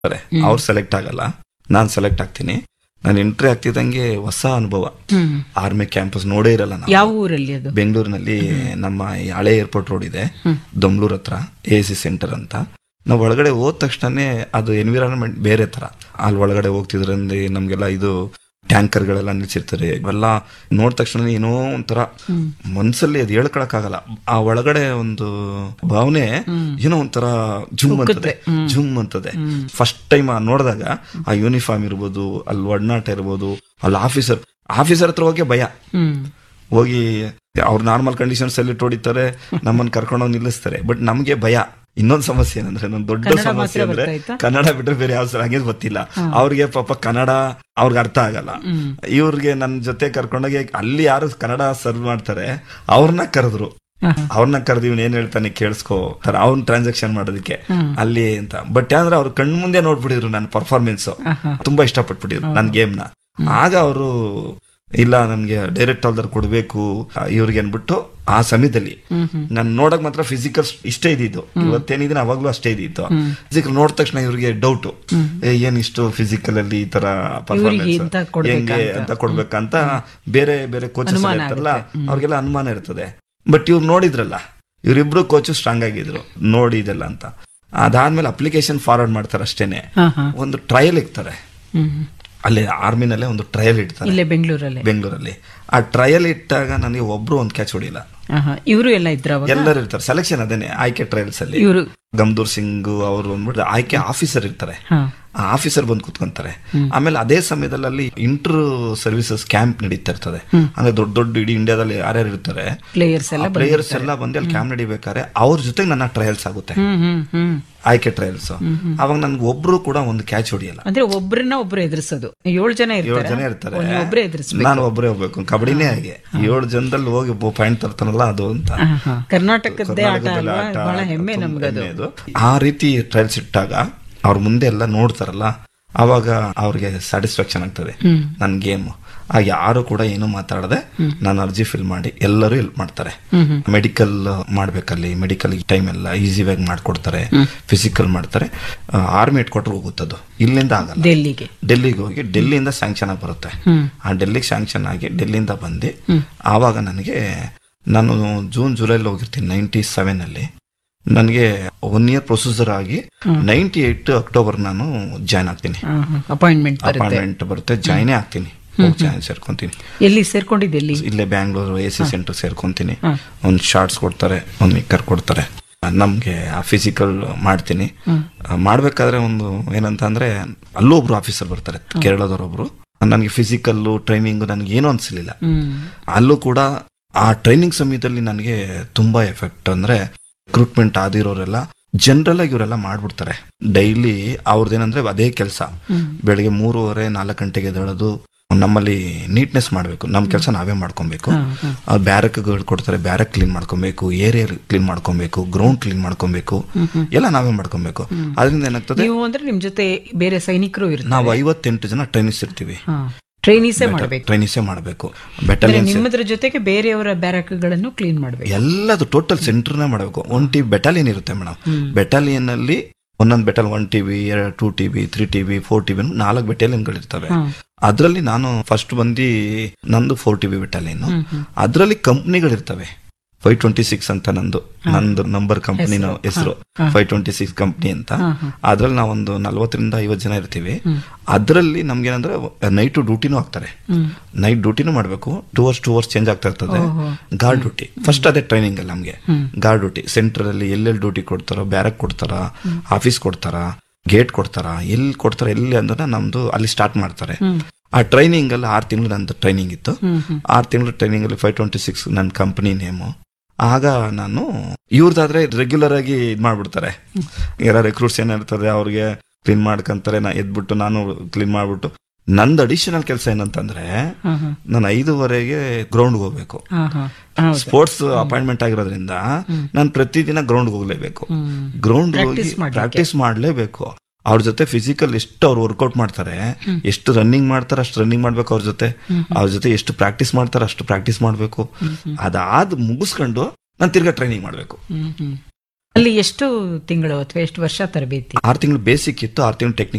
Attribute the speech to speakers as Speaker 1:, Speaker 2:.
Speaker 1: ಅವ್ರು ಸೆಲೆಕ್ಟ್ ಆಗಲ್ಲ ನಾನ್ ಸೆಲೆಕ್ಟ್ ಆಗ್ತೀನಿ ನಾನು ಎಂಟ್ರಿ ಆಗ್ತಿದ್ದಂಗೆ ಹೊಸ ಅನುಭವ
Speaker 2: ಹ್ಮ್
Speaker 1: ಆರ್ಮಿ ಕ್ಯಾಂಪಸ್ ನೋಡೇ ಇರಲ್ಲ ನಾವು
Speaker 2: ಯಾವ ಊರಲ್ಲಿ ಅದು
Speaker 1: ಬೆಂಗಳೂರಿನಲ್ಲಿ ನಮ್ಮ ಈ ಹಳೆ ಏರ್ಪೋರ್ಟ್ ರೋಡ್ ಇದೆ ದೊಮ್ಲೂರ್ ಹತ್ರ ಎ ಸಿ ಸೆಂಟರ್ ಅಂತ ನಾವು ಒಳಗಡೆ ಹೋದ ತಕ್ಷಣನೇ ಅದು ಎನ್ವಿರಾನ್ಮೆಂಟ್ ಬೇರೆ ತರ ಅಲ್ಲಿ ಒಳಗಡೆ ಹೋಗ್ತಿದ್ರಿಂದ ನಮ್ಗೆಲ್ಲ ಇದು ಟ್ಯಾಂಕರ್ ಗಳೆಲ್ಲ ನಿಲ್ಸಿರ್ತಾರೆ ಇವೆಲ್ಲ ನೋಡಿದ ತಕ್ಷಣ ಏನೋ ಒಂಥರ ಮನ್ಸಲ್ಲಿ ಅದು ಹೇಳ್ಕೊಳಕ್ಕಾಗಲ್ಲ ಆ ಒಳಗಡೆ ಒಂದು ಭಾವನೆ ಏನೋ ಒಂಥರ ಜುಮ್ ಅಂತದೆ ಜುಮ್ ಅಂತದೆ ಫಸ್ಟ್ ಟೈಮ್ ನೋಡಿದಾಗ ಆ ಯೂನಿಫಾರ್ಮ್ ಇರ್ಬೋದು ಅಲ್ಲಿ ಒಡನಾಟ ಇರ್ಬೋದು ಅಲ್ಲಿ ಆಫೀಸರ್ ಆಫೀಸರ್ ಹತ್ರ ಹೋಗಿ ಭಯ
Speaker 2: ಹ್ಮ್
Speaker 1: ಹೋಗಿ ಅವ್ರು ನಾರ್ಮಲ್ ಕಂಡೀಷನ್ಸ್ ಅಲ್ಲಿ ಹೊಡಿತಾರೆ ನಮ್ಮನ್ನ ಕರ್ಕೊಂಡೋಗಿ ನಿಲ್ಲಿಸ್ತಾರೆ ಬಟ್ ನಮ್ಗೆ ಭಯ ಇನ್ನೊಂದ್ ಸಮಸ್ಯೆ ಏನಂದ್ರೆ ನನ್ ದೊಡ್ಡ
Speaker 2: ಕನ್ನಡ
Speaker 1: ಸಮಸ್ಯೆ
Speaker 2: ಮಾತ್ರ
Speaker 1: ಅಂದ್ರೆ
Speaker 2: ಬರ್ತಾ ಇತ್ತಾ?
Speaker 1: ಕನ್ನಡ ಬಿಟ್ರೆ ಬೇರೆ ಯಾವ ಹಂಗೆ ಗೊತ್ತಿಲ್ಲ ಅವ್ರಿಗೆ ಪಾಪ ಕನ್ನಡ ಅವ್ರಿಗೆ ಅರ್ಥ ಆಗಲ್ಲ ಇವ್ರಿಗೆ ನನ್ನ ಜೊತೆ ಕರ್ಕೊಂಡೋಗಿ ಅಲ್ಲಿ ಯಾರು ಕನ್ನಡ ಸರ್ವ್ ಮಾಡ್ತಾರೆ ಅವ್ರನ್ನ ಕರೆದ್ರು ಅವ್ರನ್ನ ಕರೆದು ಇವ್ನ ಏನ್ ಹೇಳ್ತಾನೆ ಕೇಳಿಸ್ಕೋ ಅವ್ನ ಟ್ರಾನ್ಸಾಕ್ಷನ್ ಮಾಡೋದಕ್ಕೆ ಅಲ್ಲಿ ಅಂತ ಬಟ್ ಅಂದ್ರೆ ಅವ್ರ ಕಣ್ ಮುಂದೆ ನೋಡ್ಬಿಟ್ಟಿದ್ರು ನನ್ನ ಪರ್ಫಾರ್ಮೆನ್ಸ್ ತುಂಬಾ ಇಷ್ಟಪಟ್ಬಿಟ್ಟಿದ್ರು ನನ್ನ ಗೇಮ್ ನ ಆಗ ಅವರು ಇಲ್ಲ ನನ್ಗೆ ಡೈರೆಕ್ಟ್ ಆಲ್ದರ್ ಕೊಡ್ಬೇಕು ಇವ್ರಿಗೆ ಅನ್ಬಿಟ್ಟು ಆ ಸಮಯದಲ್ಲಿ ನಾನು ನೋಡಕ್ ಮಾತ್ರ ಫಿಸಿಕಲ್ ಇಷ್ಟೇ ಇದ್ದಿದ್ದು ಇವತ್ತೇನಿದ್ರೆ ಅವಾಗ್ಲೂ ಅಷ್ಟೇ ಇದ್ದಿತ್ತು ಫಿಸಿಕಲ್ ನೋಡಿದ ತಕ್ಷಣ ಇವ್ರಿಗೆ ಡೌಟ್ ಏನ್ ಇಷ್ಟು ಫಿಸಿಕಲ್ ಅಲ್ಲಿ ಈ ತರ ಪರ್ಫಾರ್ಮೆನ್ಸ್
Speaker 2: ಇಂತ ಕೊಡ್ಬೇಕಾ
Speaker 1: ಹೆಂಗೆ ಅಂತ ಕೊಡ್ಬೇಕಂತ ಬೇರೆ ಬೇರೆ ಕೋಚಸ್ ಇರ್ತಾರಲ್ಲ ಅವ್ರಿಗೆಲ್ಲ ಅನುಮಾನ ಇರ್ತದೆ ಬಟ್ ಇವ್ರು ನೋಡಿದ್ರಲ್ಲ ಇವ್ರಿಬ್ರು ಕೋಚು ಸ್ಟ್ರಾಂಗ್ ಆಗಿದ್ರು ನೋಡಿದೆಲ್ಲ ಅಂತ ಅದಾದ್ಮೇಲೆ ಅಪ್ಲಿಕೇಶನ್ ಫಾರ್ವರ್ಡ್ ಮಾಡ್ತಾರೆ ಅಷ್ಟೇನೆ
Speaker 2: ಹಾ ಹಾ
Speaker 1: ಒಂದು ಟ್ರಯಲ್ ಇಕ್ತಾರೆ
Speaker 2: ಹ್ಮ್
Speaker 1: ಅಲ್ಲಿ ಆರ್ಮಿನಲ್ಲೇ ಒಂದು ಟ್ರಯಲ್ ಇಡ್ತಾರೆ
Speaker 2: ಇಲ್ಲೇ ಬೆಂಗಳೂರಲ್ಲಿ
Speaker 1: ಬೆಂಗಳೂರಲ್ಲಿ ಆ ಟ್ರಯಲ್ ಇಟ್ಟಾಗ ನನಗೆ ಒಬ್ರು ಒಂದು ಕ್ಯಾಚ್ ಹೊಡಿಲ್ಲ
Speaker 2: ಇವರು ಎಲ್ಲ ಇದ್ರ ಅವಾಗ
Speaker 1: ಎಲ್ಲರೂ ಇರ್ತಾರೆ ಸೆಲೆಕ್ಷನ್ ಅದೇನೆ ಆಯ್ಕೆ ಟ್ರಯಲ್ಸ್ ಅಲ್ಲಿ
Speaker 2: ಇವರು
Speaker 1: ಗಮ್ದೂರ್ ಸಿಂಗ್ ಅವರು ಅಂದ್ಬಿಟ್ಟು ಆಯ್ಕೆ ಆಫೀಸರ್ ಇರ್ತಾರೆ
Speaker 2: ಹಾ
Speaker 1: ಆ ಆಫೀಸರ್ ಬಂದು ಕುತ್ಕೊಂತಾರೆ ಆಮೇಲೆ ಅದೇ ಸಮಯದಲ್ಲಿ ಅಲ್ಲಿ ಇಂಟರ್ ಸರ್ವಿಸಸ್ ಕ್ಯಾಂಪ್ ನಡೀತಾ ಇರ್ತದೆ ಅಂದ್ರೆ ದೊಡ್ಡ ದೊಡ್ಡ ಇಡೀ ಇಂಡಿಯಾದಲ್ಲಿ ಯಾರ್ಯಾರು ಇರ್ತಾರೆ
Speaker 2: ಪ್ಲೇಯರ್ಸ್ ಎಲ್ಲ
Speaker 1: ಪ್ಲೇಯರ್ಸ್ ಎಲ್ಲ ಬಂದು ಅಲ್ಲಿ ಕ್ಯಾಂಪ್ ನಡಿಬೇಕಾದ್ರೆ ಅವ್ರ ಜೊತೆಗೆ ನನ್ನ ಟ್ರಯಲ್ಸ್ ಆಗುತ್ತೆ
Speaker 2: ಹ್ಮ್ ಹ್ಮ್ ಹ್ಮ್
Speaker 1: ಆಯ್ಕೆ ಟ್ರಯಲ್ಸ್ ಅವಾಗ ನನ್ಗೆ ಒಬ್ರು ಕೂಡ ಒಂದು ಕ್ಯಾಚ್ ಹೊಡಿಯಲ್ಲ
Speaker 2: ಅಂದ್ರೆ ಒಬ್ರನ್ನ ಒಬ್ರು ಎದುರಿಸೋದು ಏಳು ಜನ
Speaker 1: ಏಳು
Speaker 2: ಇರ್ತಾರೆ
Speaker 1: ಜನ ಇರ್ತಾರೆ
Speaker 2: ಒಬ್ರೇ ಎದುರಿಸ್ಬೇಕು
Speaker 1: ನಾನು ಒಬ್ಬರೇ ಹೋಗ್ಬೇಕು ಕಬಡ್ಡಿನೇ ಹಾಗೆ ಏಳು ಜನದಲ್ಲಿ ಹೋಗಿ ಪಾಯಿಂಟ್ ತರ್ತಾನಲ್ಲ ಅದು ಅಂತ
Speaker 2: ಹಾ, ಹಾ. ಕರ್ನಾಟಕದ್ದೇ ಆಟ
Speaker 1: ಕರ್ನಾಟಕದಲ್ಲಿ
Speaker 2: ಅಲ್ವಾ
Speaker 1: ಆಟ
Speaker 2: ಬಹಳ ಹೆಮ್ಮೆ
Speaker 1: ತುಂಬಾ
Speaker 2: ನಮ್ಗದು
Speaker 1: ಹೆಮ್ಮೆ ಅದು. ಆ ರೀತಿ ಟ್ರಯಲ್ಸ್ ಇಟ್ಟಾಗ ಅವ್ರ ಮುಂದೆ ಎಲ್ಲ ನೋಡ್ತಾರಲ್ಲ ಅವಾಗ ಅವ್ರಿಗೆ ಸ್ಯಾಟಿಸ್ಫ್ಯಾಕ್ಷನ್ ಆಗ್ತದೆ ನನ್ ಗೇಮ್ ಆ ಯಾರು ಕೂಡ ಏನು ಮಾತಾಡದೆ ನಾನು ಅರ್ಜಿ ಫಿಲ್ ಮಾಡಿ ಎಲ್ಲರೂ ಹೆಲ್ಪ್ ಮಾಡ್ತಾರೆ ಮೆಡಿಕಲ್ ಮಾಡ್ಬೇಕಲ್ಲಿ ಮೆಡಿಕಲ್ ಟೈಮ್ ಎಲ್ಲ ಈಸಿಯಾಗಿ ಮಾಡ್ಕೊಡ್ತಾರೆ ಫಿಸಿಕಲ್ ಮಾಡ್ತಾರೆ ಆರ್ಮಿ ಇಟ್ಕೊಟ್ರು ಹೋಗುತ್ತದು ಇಲ್ಲಿಂದ ಆಗಲ್ಲ
Speaker 2: ಡೆಲ್ಲಿಗೆ
Speaker 1: ಡೆಲ್ಲಿಗೆ ಹೋಗಿ ಡೆಲ್ಲಿಯಿಂದ ಸ್ಯಾಂಕ್ಷನ್ ಆಗಿ ಬರುತ್ತೆ ಆ ಡೆಲ್ಲಿಗೆ ಸ್ಯಾಂಕ್ಷನ್ ಆಗಿ ಡೆಲ್ಲಿಯಿಂದ ಬಂದು ಆವಾಗ ನನಗೆ ನಾನು ಜೂನ್ ಜುಲೈಲಿ ಹೋಗಿರ್ತೀನಿ ನೈಂಟಿ ಸೆವೆನ್ ಅಲ್ಲಿ ನನಗೆ ಒನ್ ಇಯರ್ ಪ್ರೊಸೀಜರ್ ಆಗಿ ನೈಂಟಿ ಏಟ್ ಅಕ್ಟೋಬರ್ ನಾನು ಜಾಯ್ನ್ ಆಗ್ತೀನಿ
Speaker 2: ಅಪಾಯಿಂಟ್ಮೆಂಟ್ ಬರುತ್ತೆ
Speaker 1: ಅಪಾಯಿಂಟ್ಮೆಂಟ್ ಬರುತ್ತೆ ಜಾಯ್ನೇ ಆಗ್ತೀನಿ ಹೋಗಿ ಜಾಯ್ನ್ ಸೇರ್ಕೊಂತೀನಿ
Speaker 2: ಎಲ್ಲಿ ಸೇರ್ಕೊಂಡಿದ್ದು ಎಲ್ಲಿ
Speaker 1: ಇಲ್ಲೇ ಬ್ಯಾಂಗ್ಳೂರು ಎ ಸಿ ಸೆಂಟರ್ ಸೇರ್ಕೊಂತೀನಿ ಒಂದು ಶಾರ್ಟ್ಸ್ ಕೊಡ್ತಾರೆ ಒಂದು ನಿಕ್ಕರ್ ಕೊಡ್ತಾರೆ ನಮ್ಗೆ ಆ ಫಿಸಿಕಲ್ ಮಾಡ್ತೀನಿ ಆ, ಮಾಡ್ಬೇಕಾದ್ರೆ ಒಂದು ಏನಂತ ಅಂದ್ರೆ ಅಲ್ಲೂ ಒಬ್ರು ಆಫೀಸರ್ ಬರ್ತಾರೆ ಕೇರಳದವರೊಬ್ರು ನನಗೆ ಫಿಸಿಕಲ್ ಟ್ರೈನಿಂಗ್ ನನಗೆ ಏನೂ ಅನ್ಸಲಿಲ್ಲ
Speaker 2: ಹ್ಮ್
Speaker 1: ಅಲ್ಲೂ ಕೂಡ ಆ ಟ್ರೈನಿಂಗ್ ಸಮಯದಲ್ಲಿ ನನಗೆ ತುಂಬಾ ಎಫೆಕ್ಟ್ ಅಂದ್ರೆ ರಿಕ್ರೂಟ್ಮೆಂಟ್ ಆದಿರೋರೆಲ್ಲ ಜನರಲ್ ಆಗಿ ಇವರೆಲ್ಲ ಮಾಡ್ಬಿಡ್ತಾರೆ ಡೈಲಿ ಅವ್ರದ್ದೇನಂದ್ರೆ ಅದೇ ಕೆಲಸ ಬೆಳಿಗ್ಗೆ ಮೂರುವರೆ ನಾಲ್ಕು ಗಂಟೆಗೆ ಎದ್ದೇಳೋದು ನಮ್ಮಲ್ಲಿ ನೀಟ್ನೆಸ್ ಮಾಡಬೇಕು ನಮ್ಮ ಕೆಲಸ ನಾವೇ ಮಾಡ್ಕೊಬೇಕು ಬ್ಯಾರಕ್ಗಳು ಕೊಡ್ತಾರೆ ಬ್ಯಾರಕ್ ಕ್ಲೀನ್ ಮಾಡ್ಕೊಬೇಕು ಏರಿಯಾ ಕ್ಲೀನ್ ಮಾಡ್ಕೊಬೇಕು ಗ್ರೌಂಡ್ ಕ್ಲೀನ್ ಮಾಡ್ಕೊಬೇಕು ಎಲ್ಲ ನಾವೇ ಮಾಡ್ಕೊಬೇಕು ಅದರಿಂದ ಏನಾಗ್ತದೆ
Speaker 2: ನೀವು ಅಂದ್ರೆ ನಿಮ್ ಜೊತೆ ಬೇರೆ ಸೈನಿಕರು ಇರ್ತಾರೆ
Speaker 1: ನಾವು ಐವತ್ತೆಂಟು ಜನ ಟ್ರೈನಿಸ್ ಇರ್ತೀವಿ
Speaker 2: ಟ್ರೈನೀಸೇ ಮಾಡ್ಬೇಕು
Speaker 1: ಟ್ರೈನಿಸೇ ಮಾಡಬೇಕು
Speaker 2: ಅಂದ್ರೆ
Speaker 1: ಬೆಟಾಲಿಯನ್ಸ್
Speaker 2: ನಿಮ್ಮದ್ರ ಜೊತೆಗೆ ಬೇರೆಯವರ ಬ್ಯಾರಕ್ಗಳನ್ನು ಕ್ಲೀನ್ ಮಾಡ್ಬೇಕು
Speaker 1: ಎಲ್ಲದು ಟೋಟಲ್ ಸೆಂಟರ್ನೇ ಮಾಡಬೇಕು ಒನ್ ಟಿ ಬೆಟಾಲಿಯನ್ ಇರುತ್ತೆ ಮೇಡಮ್ ಬೆಟಾಲಿಯನ್ ಅಲ್ಲಿ ಒಂದೊಂದು ಬೆಟಲ್ ಒನ್ ಟಿವಿ ಎರಡು two TV three TV four TV ನಾಲ್ಕು ಬೆಟಾಲಿಯನ್ಗಳು ಇರ್ತವೆ ಅದರಲ್ಲಿ ನಾನು ಫಸ್ಟ್ ಬಂದು ನಂದು ಫೋರ್ ಟಿವಿ ಬೆಟಾಲಿಯನ್ ಅದರಲ್ಲಿ ಕಂಪ್ನಿಗಳಿರ್ತವೆ ಫೈವ್ ಟ್ವೆಂಟಿ ಸಿಕ್ಸ್ ಅಂತ ನಂದು ನಂದು ನಂಬರ್ ಕಂಪನಿನ ಹೆಸರು ಫೈವ್ ಟ್ವೆಂಟಿ ಸಿಕ್ಸ್ ಕಂಪ್ನಿ ಅಂತ ಅದ್ರಲ್ಲಿ ನಾವೊಂದು ನಲ್ವತ್ತರಿಂದ ಐವತ್ತು ಜನ ಇರ್ತೀವಿ ಅದರಲ್ಲಿ ನಮ್ಗೇನಂದ್ರೆ ನೈಟ್ ಡ್ಯೂಟಿನೂ ಆಗ್ತಾರೆ ನೈಟ್ ಡ್ಯೂಟಿನೂ ಮಾಡಬೇಕು two hours two hours change ಆಗ್ತಾ ಇರ್ತದೆ ಗಾರ್ಡ್ ಡ್ಯೂಟಿ ಫಸ್ಟ್ ಅದೇ ಟ್ರೈನಿಂಗ್ ಅಲ್ಲಿ ನಮ್ಗೆ ಗಾರ್ಡ್ ಡ್ಯೂಟಿ ಸೆಂಟರ್ ಅಲ್ಲಿ ಎಲ್ಲೆಲ್ಲಿ ಡ್ಯೂಟಿ ಕೊಡ್ತಾರೋ ಬ್ಯಾರಕ್ ಕೊಡ್ತಾರ ಆಫೀಸ್ ಕೊಡ್ತಾರ ಗೇಟ್ ಕೊಡ್ತಾರ ಎಲ್ಲಿ ಕೊಡ್ತಾರ ಎಲ್ಲಿ ಅಂದ್ರೆ ನಮ್ದು ಅಲ್ಲಿ ಸ್ಟಾರ್ಟ್ ಮಾಡ್ತಾರೆ ಆ ಟ್ರೈನಿಂಗ್ ಅಲ್ಲಿ ಆರು ತಿಂಗಳು ನಂದು ಟ್ರೈನಿಂಗ್ ಇತ್ತು ಆರು ತಿಂಗಳು ಟ್ರೈನಿಂಗ್ ಅಲ್ಲಿ ಫೈವ್ ಟ್ವೆಂಟಿ ಸಿಕ್ಸ್ ನನ್ನ ಕಂಪನಿ ನೇಮು ಆಗ ನಾನು ಇವ್ರದಾದ್ರೆ ರೆಗ್ಯುಲರ್ ಆಗಿ ಇದ್ ಮಾಡ್ಬಿಡ್ತಾರೆ ಯಾರ ರೆಕ್ರೂಟ್ಸ್ ಏನಿರ್ತದೆ ಅವ್ರಿಗೆ ಕ್ಲೀನ್ ಮಾಡ್ಕೊಂತಾರೆ ನಾ ಎದ್ಬಿಟ್ಟು ನಾನು ಕ್ಲೀನ್ ಮಾಡ್ಬಿಟ್ಟು ನಂದು ಅಡಿಷನಲ್ ಕೆಲಸ ಏನಂತಂದ್ರೆ ನಾನು ಐದುವರೆಗೆ ಗ್ರೌಂಡ್ ಹೋಗ್ಬೇಕು
Speaker 2: ಹಾ ಹಾ ಹೌದು
Speaker 1: ಸ್ಪೋರ್ಟ್ಸ್ ಅಪಾಯಿಂಟ್ಮೆಂಟ್ ಆಗಿರೋದ್ರಿಂದ ನಾನು ಪ್ರತಿದಿನ ಗ್ರೌಂಡ್ ಹೋಗ್ಲೇಬೇಕು ಗ್ರೌಂಡ್ ಹೋಗಿ
Speaker 2: Practice ಮಾಡ್ಲಿಕ್ಕೆ.
Speaker 1: ಪ್ರಾಕ್ಟೀಸ್ ಮಾಡ್ಲೇಬೇಕು ಅವ್ರ ಜೊತೆ ಫಿಸಿಕಲ್ ಎಷ್ಟು ಅವ್ರು ವರ್ಕೌಟ್ ಮಾಡ್ತಾರೆ ಎಷ್ಟು ರನ್ನಿಂಗ್ ಮಾಡ್ತಾರೆ ಅಷ್ಟು ರನ್ನಿಂಗ್ ಮಾಡ್ಬೇಕು ಅವ್ರ ಜೊತೆ ಅವ್ರ ಜೊತೆ ಎಷ್ಟು ಪ್ರಾಕ್ಟೀಸ್ ಮಾಡ್ತಾರೆ ಅಷ್ಟು ಪ್ರಾಕ್ಟೀಸ್ ಮಾಡ್ಬೇಕು ಅದಾದ್ ಮುಗಿಸ್ಕೊಂಡು ನಾನು ತಿರ್ಗಾ ಟ್ರೈನಿಂಗ್ ಮಾಡ್ಬೇಕು
Speaker 2: ಹ್ಮ್ ಹ್ಮ್ ಅಲ್ಲಿ ಎಷ್ಟು ತಿಂಗಳು ಅಥವಾ ಎಷ್ಟು ವರ್ಷ ತರಬೇತಿ
Speaker 1: ಆರು ತಿಂಗಳು ಬೇಸಿಕ್ ಇತ್ತು ಆರು ತಿಂಗಳು ಟೆಕ್ನಿಕ್